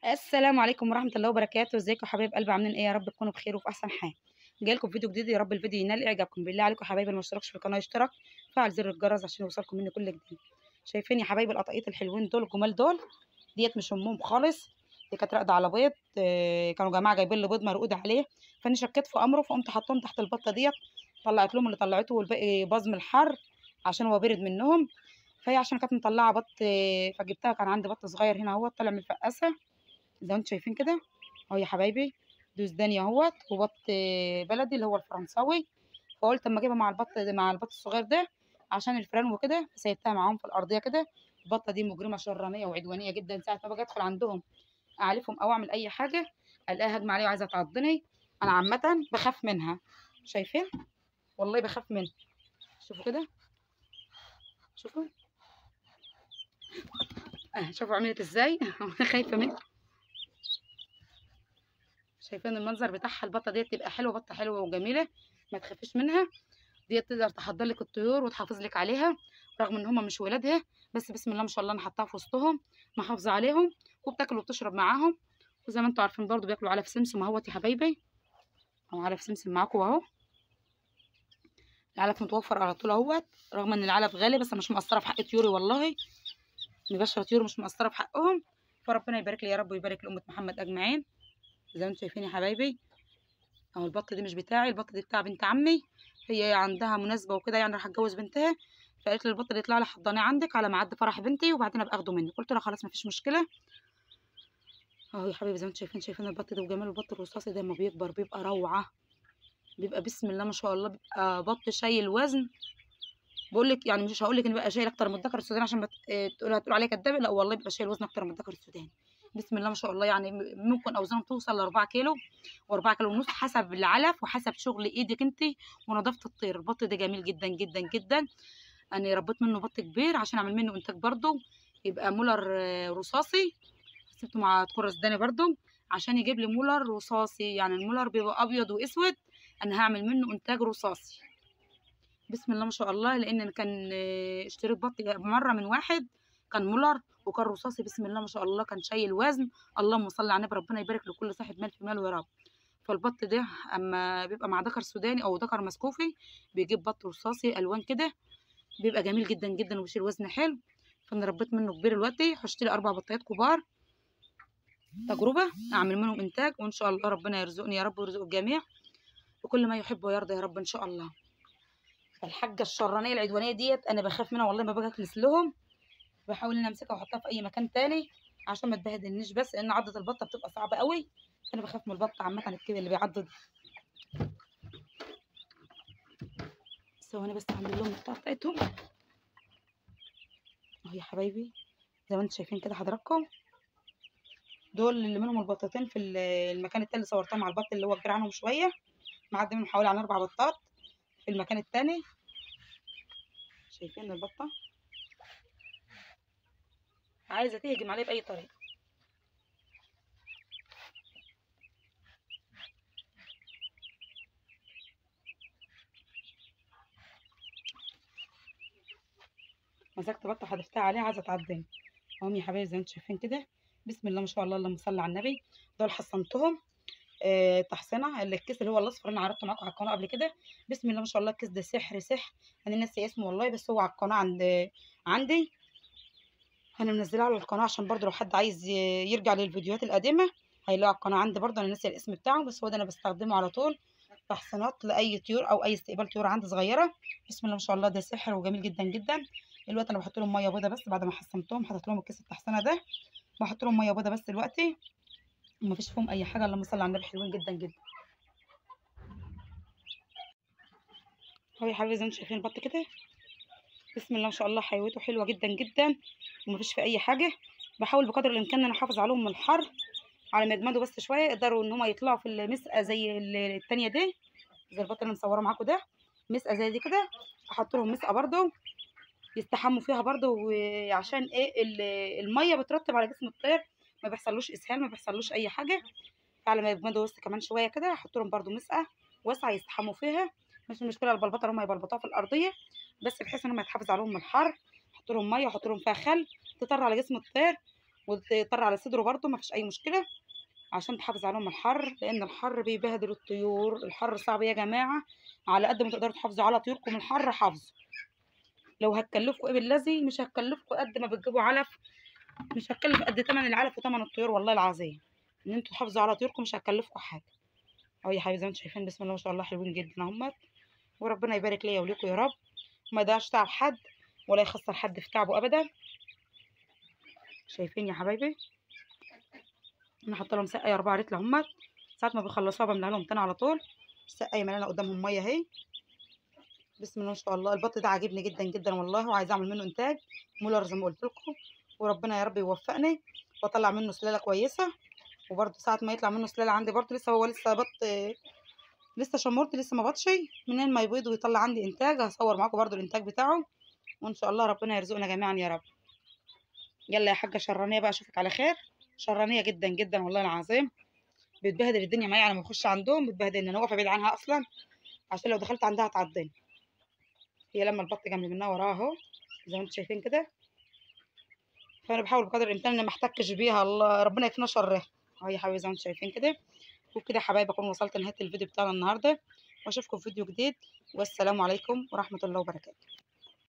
السلام عليكم ورحمة الله وبركاته ازيكم يا حبايب قلبي عاملين ايه يا رب تكونوا بخير وفي احسن حال جاي لكم فيديو جديد يا رب الفيديو ينال اعجابكم بالله عليكم يا حبايبي اللي ما اشتركش في القناه يشترك فعل زر الجرس عشان يوصلكم مني كل جديد شايفين يا حبايبي القطاقيط الحلوين دول الجمال دول ديت مش امهم خالص دي كانت راقده على بيض آه، كانوا جماعه جايبين لي بيض مرقود عليه فانا شكيت في امره فقمت حطهم تحت البطه ديت طلعت لهم اللي طلعته والباقي باظ من الحر عشان هو برد منهم فهي عشان كانت مطلعه بط آه، فجبتها كان عندي بط صغير هنا اهوت طالع من الفقاسه زي ما انتم شايفين كده اهو يا حبايبي دوس داني اهوت وبط بلدي اللي هو الفرنساوي فقلت اما اجيبها مع البط مع البط الصغير ده عشان الفيران وكده سيبتها معاهم في الارضيه كده البطه دي مجرمه شرانيه وعدوانيه جدا ساعه ما باجي ادخل عندهم اعلفهم او اعمل اي حاجه الاقيها هجمه عليا وعايزه تعضني انا عامه بخاف منها شايفين والله بخاف منها شوفوا كده شوفوا اه شوفوا عملت ازاي خايفه منها شايفين المنظر بتاعها البطه ديت تبقى حلوه بطه حلوه وجميله ما تخافيش منها ديت تقدر تحضر لك الطيور وتحافظ لك عليها رغم ان هم مش ولادها بس بسم الله ما شاء الله انا حطاها في وسطهم محافظه عليهم وبتاكل وبتشرب معاهم وزي ما انتم عارفين برضو بياكلوا علف سمسم اهوت يا حبايبي اهو علف سمسم معاكم اهو العلف متوفر على طول اهوت رغم ان العلف غالي بس مش مقصره في حق طيوري والله مباشره طيور مش مقصره في حقهم فربنا يبارك لي يا رب ويبارك لامه محمد اجمعين زي ما انتم شايفين يا حبايبي اهو البط دي مش بتاعي البط دي بتاع بنت عمي هي عندها مناسبه وكده يعني راح اتجوز بنتها فقالت لي البط ده يطلع لي حضانيه عندك على ميعاد فرح بنتي وبعدين ابقى اخده منك قلت لها خلاص مفيش مشكله اهو يا حبايبي زي ما انتم شايفين شايفين البط ده وجمال البط الرصاصي ده لما بيكبر بيبقى روعه بيبقى بسم الله ما شاء الله بيبقى بط شايل وزن بقول لك يعني مش هقول لك ان بقى شايل اكتر من الذكر السوداني عشان بت... تقول هتقول عليه كداب لا والله بيبقى شايل وزن اكتر من الذكر السوداني بسم الله ما شاء الله يعني ممكن اوزانه توصل ل 4 كيلو و4 كيلو ونص حسب العلف وحسب شغل ايدك انت ونظافه الطير البط ده جميل جدا جدا جدا انا ربيت منه بط كبير عشان اعمل منه انتاج برضه يبقى مولر رصاصي سبته مع تكون رصداني برضه عشان يجيب لي مولر رصاصي يعني المولر بيبقى ابيض واسود انا هعمل منه انتاج رصاصي بسم الله ما شاء الله لان كان اشتريت بط مره من واحد كان مولر وكان رصاصي بسم الله ما شاء الله كان شايل وزن اللهم صل على النبي ربنا يبارك لكل صاحب مال في ماله يا رب فالبط ده اما بيبقى مع ذكر سوداني او ذكر مسكوفي بيجيب بط رصاصي الوان كده بيبقى جميل جدا جدا وبيشيل وزن حلو فانا ربيت منه كبير دلوقتي هشتري اربع بطيات كبار تجربه اعمل منهم انتاج وان شاء الله ربنا يرزقني يا رب ويرزق الجميع وكل ما يحب ويرضى يا رب ان شاء الله الحاجه الشرانيه العدوانيه ديت انا بخاف منها والله ما باجي اكنس لهم بحاول ان امسكها واحطها في اي مكان تاني عشان ما تبهدلنيش بس لان عضه البطه بتبقى صعبه قوي فانا بخاف من البط عامه الكبير اللي بيعض ثواني بس اعمل لهم البتاع بتاعتهم اهو يا حبايبي زي ما انتم شايفين كده حضراتكم دول اللي منهم البطتين في المكان التاني اللي صورتهم على البط اللي هو كبير عنهم شويه معدي منهم حوالي عن اربع بطات في المكان التاني شايفين البطه عايزه تهجم عليه باي طريقه مسكت بطه حدفتها عليه عايزه تعضني اهم يا حبايبي زي ما انتم شايفين كده بسم الله ما شاء الله اللهم صل على النبي دول حصنتهم آه تحصينه اللي الكيس اللي هو الاصفر انا عرضته معاكم على القناه قبل كده بسم الله ما شاء الله الكيس ده سحر سحر انا ناسي اسمه والله بس هو على القناه عند عندي انا منزلها على القناه عشان برضو لو حد عايز يرجع للفيديوهات القديمه هيلاقي على القناه عندي برضو انا ناسي الاسم بتاعه بس هو ده انا بستخدمه على طول تحصينات لاي طيور او اي استقبال طيور عندي صغيره بسم الله ما شاء الله ده سحر وجميل جدا جدا دلوقتي انا بحط لهم ميه بيضه بس بعد ما حصنتهم حطيت لهم الكيس التحصينه ده بحط لهم ميه بيضه بس دلوقتي ومفيش فيهم اي حاجه اللهم صل على النبي حلوين جدا جدا اهو يا حبايبي زي ما انتم شايفين البط كده بسم الله ما شاء الله حيوته حلوه جدا جدا ومفيش في اي حاجه بحاول بقدر الامكان ان انا احافظ عليهم من الحر على ما يجمدوا بس شويه يقدروا ان هم يطلعوا في المسقه زي التانية دي زي البط اللي مصوره معاكم ده مسقه زي دي كده احط لهم مسقه برده يستحموا فيها برده وعشان ايه الميه بترطب على جسم الطير ما بيحصلوش اسهال ما بيحصلوش اي حاجه على ما يجمدوا بس كمان شويه كده احط لهم برده مسقه واسعه يستحموا فيها مش المشكله البلبطه هم يبلبطوها في الارضيه بس بحيث ان هم يتحافظ عليهم من الحر احط لهم ميه واحط لهم فيها خل تطر على جسم الطير وتطر على صدره برضه مفيش اي مشكله عشان تحافظ عليهم من الحر لان الحر بيبهدل الطيور الحر صعب يا جماعه على قد ما تقدروا تحافظوا على طيوركم من الحر حافظوا لو هتكلفكم ايه بالذي مش هتكلفكم قد ما بتجيبوا علف مش هتكلف قد تمن العلف وتمن الطيور والله العظيم ان انتوا تحافظوا على طيوركم مش هتكلفكم حاجه اهو يا حبايبي زي ما انتم شايفين بسم الله ما شاء الله حلوين جدا اهمت وربنا يبارك ليا وليكم يا رب وما يضيعش تعب حد ولا يخسر حد في تعبه ابدا شايفين يا حبايبي انا حاطه لهم سقايه 4 لتر اهمت ساعه ما بيخلصوها بملاها لهم تاني على طول السقايه مليانه قدامهم ميه اهي بسم الله ما شاء الله البط ده عاجبني جدا جدا والله وعايزه اعمل منه انتاج مولر زي ما قلت لكم وربنا يا رب يوفقني واطلع منه سلاله كويسه وبرده ساعه ما يطلع منه سلاله عندي برده لسه هو لسه بط لسه شمرت لسه ما بطشي منين ما يبيض ويطلع عندي انتاج هصور معاكم برده الانتاج بتاعه وان شاء الله ربنا يرزقنا جميعا يا رب يلا يا حاجه شرانيه بقى اشوفك على خير شرانيه جدا جدا والله العظيم بتبهدل الدنيا معايا على ما اخش عندهم بتبهدلني انا واقفه بعيد عنها اصلا عشان لو دخلت عندها تعضني هي لما البط جنبي منها وراها اهو زي ما انتم شايفين كده فانا بحاول بقدر الامكان ان ما احتكش بيها الله ربنا يكفينا شرها اهو يا حبايبي زي ما انتم شايفين كده وبكده يا حبايبي اكون وصلت لنهايه الفيديو بتاعنا النهارده واشوفكم في فيديو جديد والسلام عليكم ورحمه الله وبركاته